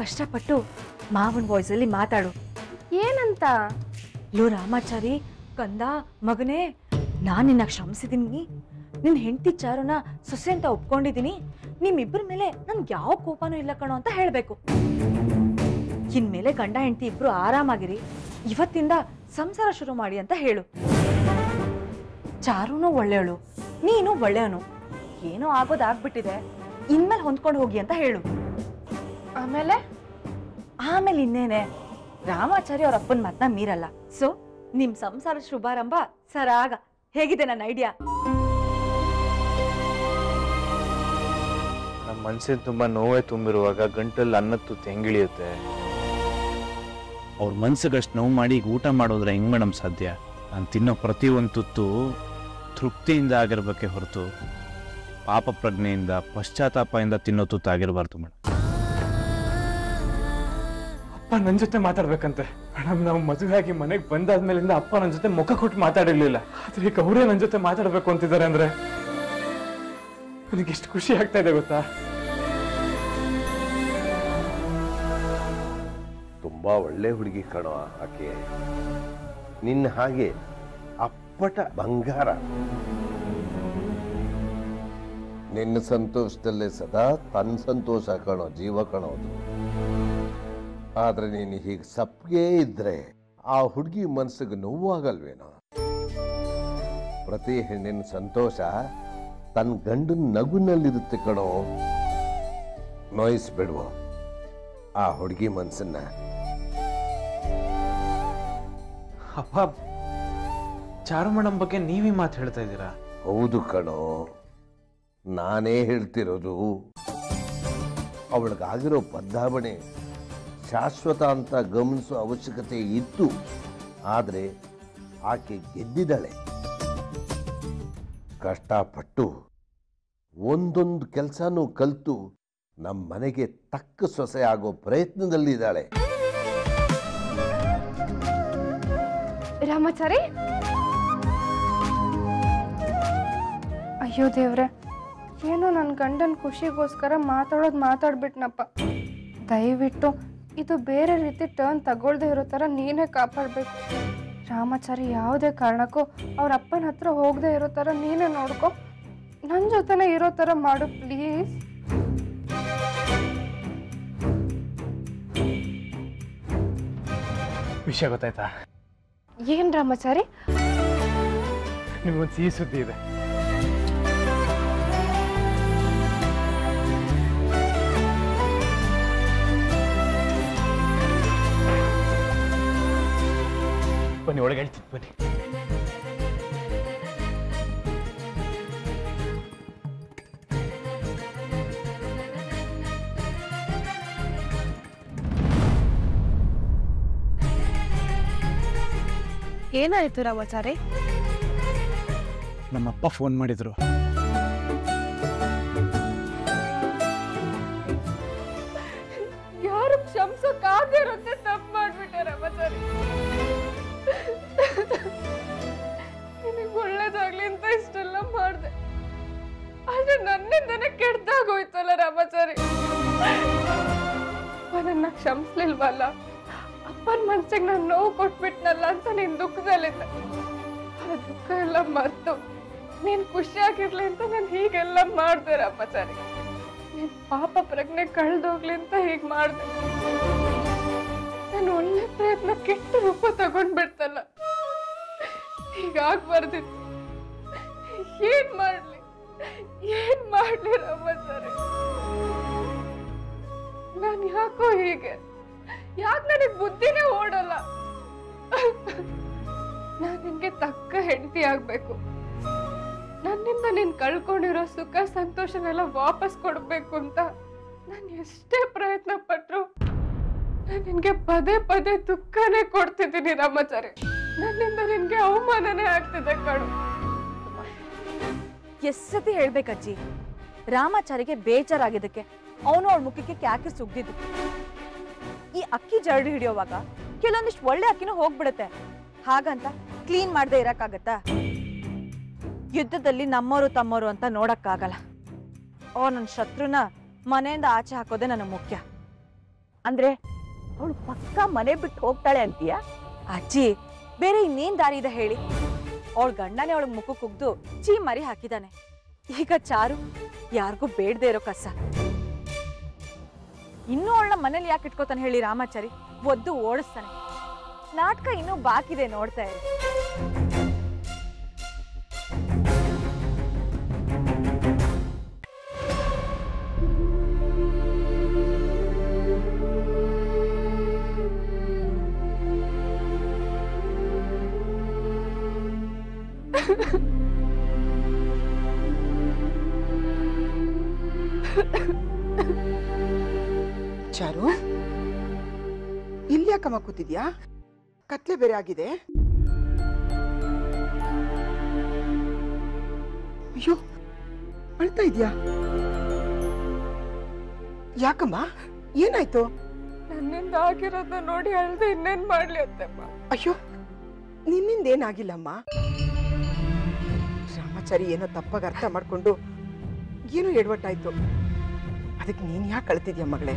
ಕಷ್ಟಪಟ್ಟು ಮಾವನ್ ವಾಯ್ಸಲ್ಲಿ ಮಾತಾಡು ಏನಂತ ಲೋ ರಾಮಾಚಾರಿ ಕಂದ ಮಗನೇ ನಾನು ನಿನ್ನ ಕ್ಷಮಿಸಿದ್ದೀನಿ ನಿನ್ನ ಹೆಂಡತಿ ಚಾರುನ ಸೊಸೆ ಅಂತ ಒಪ್ಕೊಂಡಿದ್ದೀನಿ ನಿಮ್ಮಿಬ್ಬರ ಮೇಲೆ ನನ್ಗೆ ಯಾವ ಕೋಪನೂ ಇಲ್ಲ ಕಣೋ ಅಂತ ಹೇಳಬೇಕು ಇನ್ಮೇಲೆ ಗಂಡ ಹೆಂಡತಿ ಇಬ್ರು ಆರಾಮಾಗಿರಿ ಇವತ್ತಿಂದ ಸಂಸಾರ ಶುರು ಮಾಡಿ ಅಂತ ಹೇಳು ಚಾರುನು ಒಳ್ಳೆಯವಳು ನೀನು ಒಳ್ಳೆಯವನು ಏನೋ ಆಗೋದಾಗ್ಬಿಟ್ಟಿದೆ ಇನ್ಮೇಲೆ ಹೊಂದ್ಕೊಂಡು ಹೋಗಿ ಅಂತ ಹೇಳು ಆಮೇಲೆ ಆಮೇಲೆ ಇನ್ನೇನೆ ರಾಮಾಚಾರಿ ಅವ್ರ ಅಪ್ಪನ ಮಾತನ್ನ ಮೀರಲ್ಲ ಸೊ ನಿಮ್ ಸಂಸಾರ ಶುಭಾರಂಭ ಸರಾಗ ಹೇಗಿದೆ ನನ್ನ ಐಡಿಯಾ ನಮ್ಮ ಮನ್ಸಿನ ತುಂಬಾ ನೋವೇ ತುಂಬಿರುವಾಗ ಗಂಟಲ್ಲಿ ಅನ್ನದ ತುತ್ತು ಹೆಂಗಿಳಿಯುತ್ತೆ ಅವ್ರ ಮನ್ಸಿಗಷ್ಟು ನೋವು ಮಾಡಿ ಈಗ ಊಟ ಮಾಡೋದ್ರೆ ಹೆಂಗ್ ಮೇಡಮ್ ಸಾಧ್ಯ ನಾನು ತಿನ್ನೋ ಪ್ರತಿಯೊಂದು ತುತ್ತು ತೃಪ್ತಿಯಿಂದ ಆಗಿರ್ಬೇಕೆ ಹೊರತು ಪಾಪ ಪ್ರಜ್ಞೆಯಿಂದ ಪಶ್ಚಾತ್ತಾಪದಿಂದ ತಿನ್ನೋ ತುತ್ತು ಆಗಿರಬಾರ್ದು ಮೇಡಮ್ ಅಪ್ಪ ನನ್ನ ಜೊತೆ ಮಾತಾಡ್ಬೇಕಂತೆ ಮೇಡಮ್ ನಾವು ಮದುವೆ ಆಗಿ ಮನೆಗೆ ಬಂದಾದ್ಮೇಲಿಂದ ಅಪ್ಪ ನನ್ನ ಜೊತೆ ಮುಖ ಕೊಟ್ಟು ಮಾತಾಡಿರ್ಲಿಲ್ಲ ಆದ್ರೆ ಈಗ ಅವರೇ ನನ್ನ ಜೊತೆ ಮಾತಾಡ್ಬೇಕು ಅಂತಿದ್ದಾರೆ ಅಂದ್ರೆ ನನಗೆ ಎಷ್ಟು ಖುಷಿ ಆಗ್ತಾ ಇದೆ ಗೊತ್ತಾ ತುಂಬಾ ಒಳ್ಳೆ ಹುಡುಗಿ ಕಣೋ ಆಕೆ ನಿನ್ನ ಹಾಗೆ ಅಪ್ಪಟ ಬಂಗಾರ ನಿನ್ನ ಸಂತೋಷದಲ್ಲೇ ಸದಾ ತನ್ನ ಸಂತೋಷ ಕಣೋ ಜೀವ ಕಣೋದು ಆದ್ರೆ ನೀನು ಹೀಗೆ ಸಪ್ಗೆ ಇದ್ರೆ ಆ ಹುಡುಗಿ ಮನಸ್ಸಿಗೆ ನೋವಾಗಲ್ವೇನೋ ಪ್ರತಿ ಹೆಣ್ಣಿನ ಸಂತೋಷ ತನ್ನ ಗಂಡನ ನಗುನಲ್ಲಿರುತ್ತೆ ಕಣೋ ನೋಯಿಸ್ಬಿಡುವ ಆ ಹುಡುಗಿ ಮನಸ್ಸನ್ನ ಅಪ್ಪ ಚಾರು ಮೇಡಮ್ ಬಗ್ಗೆ ನೀವೇ ಮಾತು ಹೇಳ್ತಾ ಇದ್ದೀರಾ ಹೌದು ಕಣೋ ನಾನೇ ಹೇಳ್ತಿರೋದು ಅವಳಿಗಾಗಿರೋ ಬದಲಾವಣೆ ಶಾಶ್ವತ ಅಂತ ಗಮನಿಸೋ ಅವಶ್ಯಕತೆ ಇತ್ತು ಆದರೆ ಆಕೆ ಗೆದ್ದಿದ್ದಾಳೆ ಕಷ್ಟಪಟ್ಟು ಒಂದೊಂದು ಕೆಲಸನೂ ಕಲಿತು ನಮ್ಮ ಮನೆಗೆ ತಕ್ಕ ಸೊಸೆ ಆಗೋ ಪ್ರಯತ್ನದಲ್ಲಿದ್ದಾಳೆ ರಾಮಾಚಾರಿ ಅಯ್ಯೋ ದೇವ್ರೆ ಏನೋ ನನ್ನ ಗಂಡನ ಖುಷಿಗೋಸ್ಕರ ಮಾತಾಡೋದು ಮಾತಾಡ್ಬಿಟ್ನಪ್ಪ ದಯವಿಟ್ಟು ಇದು ಬೇರೆ ರೀತಿ ಟರ್ನ್ ತಗೊಳ್ದೇ ಇರೋ ಥರ ನೀನೇ ಕಾಪಾಡಬೇಕು ರಾಮಾಚಾರಿ ಯಾವುದೇ ಕಾರಣಕ್ಕೂ ಅವ್ರ ಅಪ್ಪನ ಹತ್ರ ಹೋಗದೆ ಇರೋ ಥರ ನೀನೇ ನೋಡ್ಕೊ ನನ್ನ ಜೊತೆನೇ ಇರೋ ಥರ ಮಾಡು ಪ್ಲೀಸ್ ವಿಷಯ ಗೊತ್ತಾಯ್ತಾ ಏನು ರಾಮಾಚಾರಿ ನಿಮ್ಗೊಂದು ಸಿಹಿ ಸುದ್ದಿ ಇದೆ ಬನ್ನಿ ಒಳಗೆ ಹೇಳ್ತೀನಿ ಬನ್ನಿ ಏನಾಯ್ತು ರಾಮಾಚಾರಿ ನಮ್ಮಪ್ಪ ಫೋನ್ ಮಾಡಿದ್ರು ಯಾರು ಕ್ಷಮಿಸೋಕಾಗದೇ ಇರುತ್ತೆ ತಪ್ಪು ಮಾಡ್ಬಿಟ್ಟೆ ರಾಮಾಚಾರಿ ನಿನಗೆ ಒಳ್ಳೇದಾಗ್ಲಿ ಅಂತ ಇಷ್ಟೆಲ್ಲ ಮಾಡಿದೆ ಆದ್ರೆ ನನ್ನಿಂದನೇ ಕೆಡ್ದಾಗೋಯ್ತಲ್ಲ ರಾಮಾಚಾರಿ ನನ್ನ ಕ್ಷಮಿಸ್ಲಿಲ್ವಲ್ಲ ಅಪ್ಪನ ಮನ್ಸಿಗೆ ನಾನು ನೋವು ಕೊಟ್ಬಿಟ್ನಲ್ಲ ಅಂತ ನೀನ್ ದುಃಖದಲ್ಲಿದ್ದೆ ಆ ದುಃಖ ಎಲ್ಲ ಮರ್ತು ನೀನ್ ಖುಷಿಯಾಗಿರ್ಲಿ ಅಂತ ನಾನು ಹೀಗೆಲ್ಲ ಮಾಡ್ದೆ ರಾಮಾಚಾರಿ ನೀನ್ ಪಾಪ ಪ್ರಜ್ಞೆ ಕಳ್ದೋಗ್ಲಿ ಅಂತ ಹೀಗ್ ಮಾಡ್ದೆ ನಾನು ಒಳ್ಳೆ ಪ್ರಯತ್ನ ಕೆಟ್ಟ ರೂಪ ತಗೊಂಡ್ಬಿಡ್ತಲ್ಲ ಹೀಗಾಗ್ಬಾರ್ದಿತ್ತು ಏನ್ ಮಾಡ್ಲಿ ಏನ್ ಮಾಡ್ಲಿ ರಾಮಾಚಾರಿ ನಾನ್ ಯಾಕೋ ಹೀಗೆ ಯಾಕೆ ನನಗ್ ಬುದ್ಧಿನೇ ಓಡಲ್ಲ ನಾನ್ ನಿನ್ಗೆ ತಕ್ಕ ಹೆಂಡತಿ ಆಗ್ಬೇಕು ನನ್ನಿಂದ ನೀನ್ ಕಳ್ಕೊಂಡಿರೋ ಸುಖ ಸಂತೋಷನೆಲ್ಲ ವಾಪಸ್ ಕೊಡ್ಬೇಕು ಅಂತ ನಾನು ಎಷ್ಟೇ ಪ್ರಯತ್ನ ಪಟ್ರು ನಾನು ನಿನ್ಗೆ ಪದೇ ಪದೇ ದುಃಖನೇ ಕೊಡ್ತಿದ್ದೀನಿ ರಾಮಾಚಾರಿ ನನ್ನಿಂದ ನಿನ್ಗೆ ಅವಮಾನನೇ ಆಗ್ತಿದೆ ಕಣು ಎಷ್ಟ್ ಸತಿ ಹೇಳ್ಬೇಕಜ್ಜಿ ರಾಮಾಚಾರಿಗೆ ಬೇಜಾರಾಗಿದ್ದಕ್ಕೆ ಅವನು ಅವಳ ಮುಖಕ್ಕೆ ಕ್ಯಾಕೆ ಸುಗ್ದಿದ್ದು ಈ ಅಕ್ಕಿ ಜರಡಿ ಹಿಡಿಯೋವಾಗ ಕೆಲವೊಂದಿಷ್ಟು ಒಳ್ಳೆ ಅಕ್ಕಿನೂ ಹೋಗ್ಬಿಡುತ್ತೆ ಹಾಗಂತ ಕ್ಲೀನ್ ಮಾಡದೆ ಇರಕ್ಕಾಗತ್ತಾ ಯುದ್ಧದಲ್ಲಿ ನಮ್ಮೋರು ತಮ್ಮೋರು ಅಂತ ನೋಡಕ್ಕಾಗಲ್ಲ ಓ ನನ್ನ ಶತ್ರುನ ಮನೆಯಿಂದ ಆಚೆ ಹಾಕೋದೇ ನನಗೆ ಮುಖ್ಯ ಅಂದ್ರೆ ಅವಳು ಪಕ್ಕ ಮನೆ ಬಿಟ್ಟು ಹೋಗ್ತಾಳೆ ಅಂತೀಯ ಅಜ್ಜಿ ಬೇರೆ ಇನ್ನೇನ್ ದಾರಿ ಇದೆ ಹೇಳಿ ಅವಳ ಗಂಡನೇ ಅವಳ ಮುಖ ಕುಗ್ದು ಚೀ ಮರಿ ಹಾಕಿದಾನೆ ಈಗ ಚಾರು ಯಾರಿಗೂ ಬೇಡದೆ ಇರೋ ಕಸ ಇನ್ನೂ ಅವಳನ್ನ ಮನೇಲಿ ಯಾಕೆ ಇಟ್ಕೋತಾನೆ ಹೇಳಿ ರಾಮಾಚಾರಿ ಒದ್ದು ಓಡಿಸ್ತಾನೆ ನಾಟಕ ಇನ್ನೂ ಬಾಕಿದೆ ನೋಡ್ತಾ ಇರಿ ಚಾರು ಇಲ್ಲಿ ಯಾಕಮ್ಮ ಕೂತಿದ್ಯಾ ಕತ್ಲೆ ಬೇರೆ ಆಗಿದೆ ಅಯ್ಯೋ ಅಳ್ತಾ ಇದ್ಯಾ ಯಾಕಮ್ಮ ಏನಾಯ್ತು ನನ್ನಿಂದ ಆಗಿರೋದನ್ನ ನೋಡಿ ಅಳ್ದೆ ಇನ್ನೇನ್ ಮಾಡ್ಲಿ ಅತ್ತೆಮ್ಮ ಅಯ್ಯೋ ನಿನ್ನಿಂದ ಏನಾಗಿಲ್ಲಮ್ಮ ರಾಮಾಚಾರಿ ಏನೋ ತಪ್ಪಾಗಿ ಅರ್ಥ ಮಾಡ್ಕೊಂಡು ಏನೋ ಎಡವಟ್ಟಾಯ್ತು ಅದಕ್ಕೆ ನೀನ್ ಯಾಕೆ ಅಳ್ತಿದ್ಯಾ ಮಗಳೇ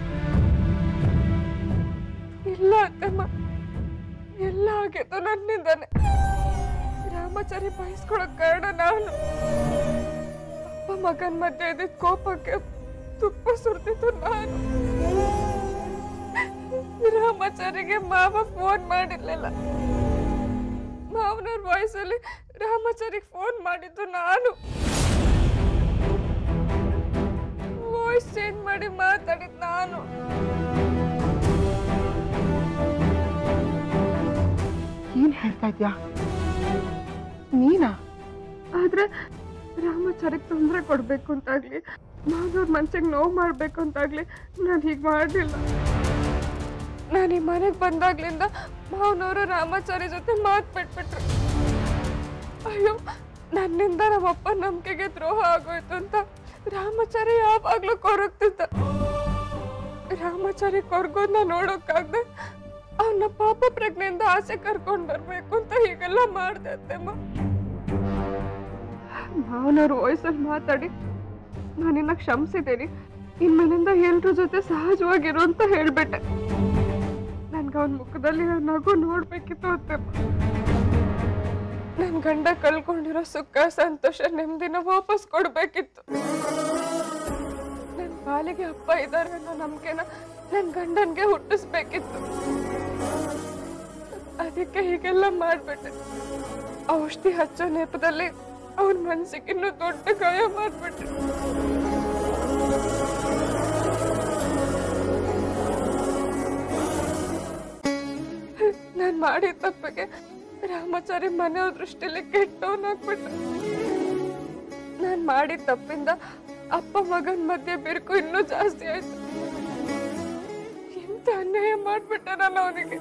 ಇಲ್ಲ ಅತ್ತಮ್ಮ ಎಲ್ಲ ಆಗಿದ್ದು ನನ್ನಿಂದಾನೆ ರಾಮಾಚಾರಿ ಬಯಸ್ಕೊಳಕ್ ಕಾರಣ ನಾನು ಅಪ್ಪ ಮಗನ್ ಮಧ್ಯೆ ಇದ್ದಿದ್ ಕೋಪಕ್ಕೆ ತುಪ್ಪ ಸುರ್ತಿತ್ತು ನಾನು ರಾಮಾಚಾರಿಗೆ ಮಾವ ಫೋನ್ ಮಾಡಿರ್ಲಿಲ್ಲ ಮಾವನವ್ರ ವಾಯ್ಸಲ್ಲಿ ರಾಮಾಚಾರಿಗೆ ಫೋನ್ ಮಾಡಿದ್ದು ನಾನು ವಾಯ್ಸ್ ಚೇಂಜ್ ಮಾಡಿ ಮಾತಾಡಿದ್ ನಾನು ಏನ್ ಹೇಳ್ತಾ ಇದ್ಯಾ ನೀನಾ ಆದ್ರೆ ರಾಮಾಚಾರಿಗೆ ತೊಂದರೆ ಕೊಡ್ಬೇಕು ಅಂತಾಗ್ಲಿ ಮಾನವ್ರ ಮನ್ಸಿಗೆ ನೋವು ಮಾಡ್ಬೇಕು ಅಂತಾಗ್ಲಿ ನಾನು ಹೀಗೆ ಮಾಡಲಿಲ್ಲ ನಾನು ಈ ಮನೆಗೆ ಬಂದಾಗ್ಲಿಂದ ಮಾವನವರು ರಾಮಾಚಾರಿ ಜೊತೆ ಮಾತು ಬಿಟ್ಬಿಟ್ರು ಅಯ್ಯೋ ನನ್ನಿಂದ ನಮ್ಮಪ್ಪ ನಂಬಿಕೆಗೆ ದ್ರೋಹ ಆಗೋಯ್ತು ಅಂತ ರಾಮಾಚಾರಿ ಯಾವಾಗ್ಲೂ ಕೊರಗ್ತಿದ್ದ ರಾಮಾಚಾರಿ ಕೊರ್ಗೋದ್ನ ನೋಡೋಕ್ಕಾಗ್ದೆ ಅವನ ಪಾಪ ಪ್ರಜ್ಞೆಯಿಂದ ಆಸೆ ಕರ್ಕೊಂಡ್ ಬರ್ಬೇಕು ಅಂತ ಹೀಗೆಲ್ಲ ಮಾಡ್ದೆ ಅತ್ತೆಮ್ಮ ಮಾವನವ್ರ ವಾಯ್ಸಲ್ಲಿ ಮಾತಾಡಿ ನಾನಿನ್ನ ಕ್ಷಮಿಸಿದ್ದೀನಿ ಇನ್ಮೇಲಿಂದ ಎಲ್ರ ಜೊತೆ ಸಹಜವಾಗಿರು ಅಂತ ಹೇಳ್ಬಿಟ್ಟೆ ನನ್ಗೆ ಅವನ ಮುಖದಲ್ಲಿ ಆ ನಗು ನೋಡ್ಬೇಕಿತ್ತು ಅತ್ತೆಮ್ಮ ನನ್ ಗಂಡ ಕಳ್ಕೊಂಡಿರೋ ಸುಖ ಸಂತೋಷ ನೆಮ್ಮದಿನ ವಾಪಸ್ ಕೊಡ್ಬೇಕಿತ್ತು ನನ್ ಪಾಲಿಗೆ ಅಪ್ಪ ಇದ್ದಾರೆ ಅನ್ನೋ ನಂಬಿಕೆನ ನನ್ ಗಂಡನ್ಗೆ ಹುಟ್ಟಿಸ್ಬೇಕಿತ್ತು ಅದಕ್ಕೆ ಹೀಗೆಲ್ಲ ಮಾಡ್ಬಿಟ್ಟೆ ಔಷಧಿ ಹಚ್ಚೋ ನೆಪದಲ್ಲಿ ಅವನ ಮನ್ಸಿಗೆ ಇನ್ನೂ ದೊಡ್ಡ ಗಾಯ ಮಾಡ್ಬಿಟ್ಟೆ ನಾನ್ ಮಾಡಿದ ತಪ್ಪಿಗೆ ರಾಮಾಚಾರಿ ಮನೆಯವ್ರ ದೃಷ್ಟಿಲಿ ಕೆಟ್ಟವನಾಗ್ಬಿಟ್ಟ ನಾನ್ ಮಾಡಿದ ತಪ್ಪಿಂದ ಅಪ್ಪ ಮಗನ್ ಮಧ್ಯೆ ಬಿರುಕು ಇನ್ನೂ ಜಾಸ್ತಿ ಆಯ್ತು ಎಂತ ಅನ್ಯಾಯ ಮಾಡ್ಬಿಟ್ಟೆ ನಾನು ಅವನಿಗೆ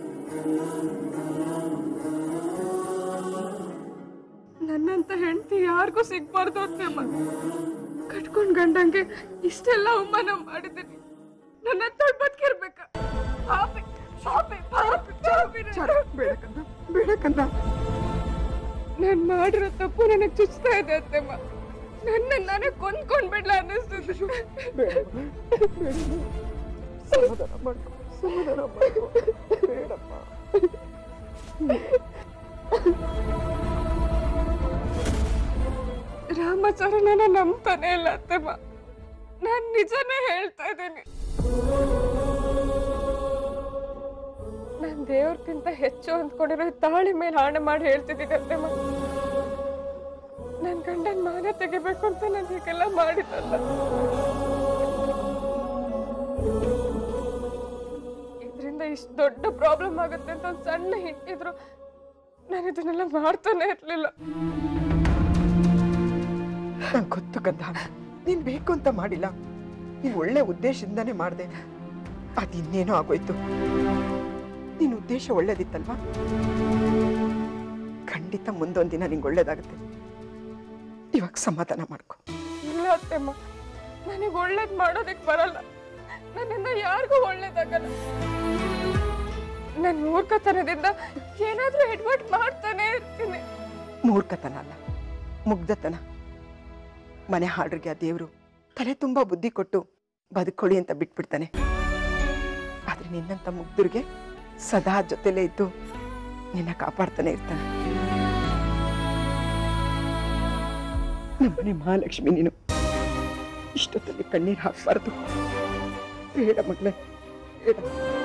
ನನ್ನಂತ ಹೆಂಡತಿ ಯಾರಿಗೂ ಸಿಗ್ಬಾರ್ದು ಅಂತೇಮ್ಮ ಕಟ್ಕೊಂಡ್ ಗಂಡಂಗೆ ಇಷ್ಟೆಲ್ಲ ಅವಮಾನ ಮಾಡಿದ್ದೀನಿ ನನ್ನ ತೊಳ್ ಬದುಕಿರ್ಬೇಕ ಪಾಪಿ ಪಾಪಿ ಪಾಪಿ ಪಾಪಿ ನಾನು. ಚಾರು ಬೇಡ ಕಂದ ಬೇಡ ಕಂದ ನಾನ್ ಮಾಡಿರೋ ತಪ್ಪು ನನಗ್ ಚುಚ್ತಾ ಇದೆ ಅತ್ತೆಮ್ಮ ನನ್ನ ನಾನೇ ಕೊಂದ್ಕೊಂಡ್ ಬಿಡ್ಲ ಅನ್ನಿಸ್ತಿದ್ದು ಬೇಡ ಬೇಡ ಸಮಾಧಾನ ಮಾಡ್ಕೊ ಸಮಾಧಾನ ಮಾಡ್ಕೊ ಬೇಡಪ್ಪ ರಾಮಾಚಾರಿ ನನ್ನ ನಂಬ್ತಾನೆ ಇಲ್ಲ ಅತ್ತೆಮ್ಮ ನಾನ್ ನಿಜನೇ ಹೇಳ್ತಾ ಇದ್ದೀನಿ ನಾನ್ ದೇವ್ರಕ್ಕಿಂತ ಹೆಚ್ಚು ಅಂದ್ಕೊಂಡಿರೋ ಈ ತಾಳಿ ಮೇಲೆ ಆಣೆ ಮಾಡಿ ಹೇಳ್ತಿದ್ದೀನಿ ಅತ್ತೆಮ್ಮ ನನ್ ಗಂಡನ್ ಮಾನ ತೆಗಿಬೇಕು ಅಂತ ನಾನು ಹೀಗೆಲ್ಲ ಮಾಡಿದ್ದಲ್ಲ ಇದರಿಂದ ಇಷ್ಟು ದೊಡ್ಡ ಪ್ರಾಬ್ಲಮ್ ಆಗುತ್ತೆ ಅಂತ ಒಂದು ಸಣ್ಣ ಹಿಂಟಿದ್ರು ನಾನು ಇದನ್ನೆಲ್ಲ ಮಾಡ್ತಾನೆ ಇರ್ಲಿಲ್ಲ ನಂಗೆ ಗೊತ್ತು ಕಂದ ನೀನ್ ಬೇಕು ಅಂತ ಮಾಡಿಲ್ಲ ನೀನ್ ಒಳ್ಳೆ ಉದ್ದೇಶದಿಂದಾನೇ ಮಾಡ್ದೆ ಅದ್ ಇನ್ನೇನೋ ಆಗೋಯ್ತು ನಿನ್ ಉದ್ದೇಶ ಒಳ್ಳೇದಿತ್ತಲ್ವಾ ಖಂಡಿತ ಮುಂದೊಂದಿನ ನಿಂಗೆ ಒಳ್ಳೇದಾಗುತ್ತೆ ಇವಾಗ ಸಮಾಧಾನ ಮಾಡ್ಕೊ ಇಲ್ಲ ಅತ್ತೆಮ್ಮ ನನಗೆ ಒಳ್ಳೇದ್ ಮಾಡೋದಕ್ಕೆ ಬರಲ್ಲ ನನ್ನಿಂದ ಯಾರಿಗೂ ಒಳ್ಳೇದಾಗಲ್ಲ ನನ್ನ ಮೂರ್ಖತನದಿಂದ ಏನಾದ್ರೂ ಎಡ್ವರ್ಟ್ ಮಾಡ್ತಾನೆ ಇರ್ತೀನಿ ಮೂರ್ಖತನ ಅಲ್ಲ ಮುಗ್ಧತನ ಮನೆ ಹಾಡ್ರಿಗೆ ಆ ದೇವ್ರು ತಲೆ ತುಂಬಾ ಬುದ್ಧಿ ಕೊಟ್ಟು ಬದುಕೊಳ್ಳಿ ಅಂತ ಬಿಟ್ಬಿಡ್ತಾನೆ ಆದ್ರೆ ಆದ್ರೆ ನಿನ್ನಂತ ಮುಗ್ಧರಿಗೆ ಸದಾ ಜೊತೆಲೇ ಇದ್ದು ನಿನ್ನ ಕಾಪಾಡ್ತಾನೆ ಇರ್ತಾನೆ ನಮ್ಮನೆ ಮಹಾಲಕ್ಷ್ಮಿ ನೀನು ಇಷ್ಟೊತ್ತಲ್ಲಿ ಕಣ್ಣೀರು ಹಾಕ್ಬಾರ್ದು ಬೇಡ ಮಗಳೇ ಬೇಡ